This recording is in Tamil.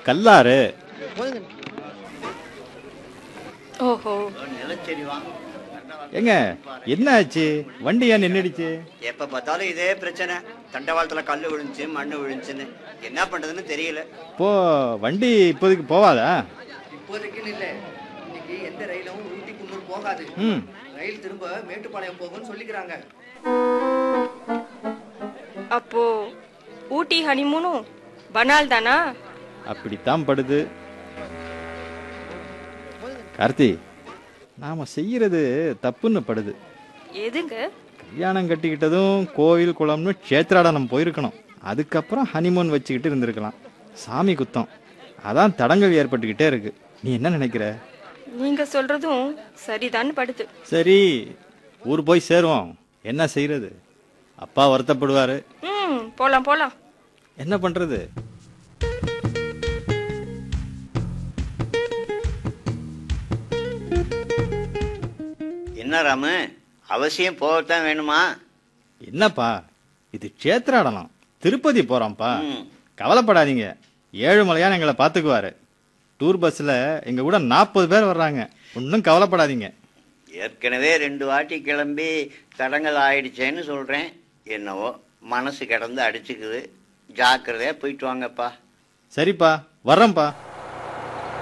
கல்லாறு ஓஹோ நிலச்சரி வாங்க ஏங்க என்ன ஆச்சு வண்டி ஏன் நின்னுடுச்சு எப்ப பார்த்தாலும் இதே பிரச்சனை தண்டவாளத்துல கல்லு விழுந்துச்சு மண்ணு விழுந்துச்சுன்னு என்ன பண்றதுன்னு தெரியல இப்போ வண்டி இப்போதைக்கு போவாதா இப்போதைக்குன்னு இல்ல இன்னைக்கு எந்த ரயிலும் ஊட்டி குன்னூர் போகாது ம் ரயில் திரும்ப மேட்டுப்பாளையம் போகும்னு சொல்லிக்கிறாங்க அப்போ ஊட்டி ஹனிமூனும் பனால் தானா அப்படித்தான் படுது கார்த்தி நாம செய்யறது தப்புன்னு படுது எதுங்க கல்யாணம் கட்டிக்கிட்டதும் கோவில் குளம்னு க்ஷேத்ராடனம் போயிருக்கணும் அதுக்கப்புறம் ஹனிமூன் வச்சுக்கிட்டு இருந்திருக்கலாம் சாமி குத்தம் அதான் தடங்கள் ஏற்பட்டுக்கிட்டே இருக்கு நீ என்ன நினைக்கிற நீங்க சொல்றதும் சரிதான் படுது சரி ஊர் போய் சேருவோம் என்ன செய்யறது அப்பா வருத்தப்படுவாரு ம் போலாம் போலாம் என்ன பண்றது என்ன ராமு அவசியம் போகத்தான் வேணுமா என்னப்பா இது க்ஷேத்ராடனம் திருப்பதி போறோம்ப்பா ம். கவலைப்படாதீங்க ஏழுமலையான் எங்களை பார்த்துக்குவாரு டூர் பஸ்ல எங்க கூட நாற்பது பேர் வர்றாங்க ஒன்றும் கவலைப்படாதீங்க ஏற்கனவே ரெண்டு வாட்டி கிளம்பி தடங்கள் ஆயிடுச்சேன்னு சொல்றேன் என்னவோ மனசு கிடந்து அடிச்சுக்குது ஜாக்கிரதையா போயிட்டு வாங்கப்பா சரிப்பா வர்றோம்ப்பா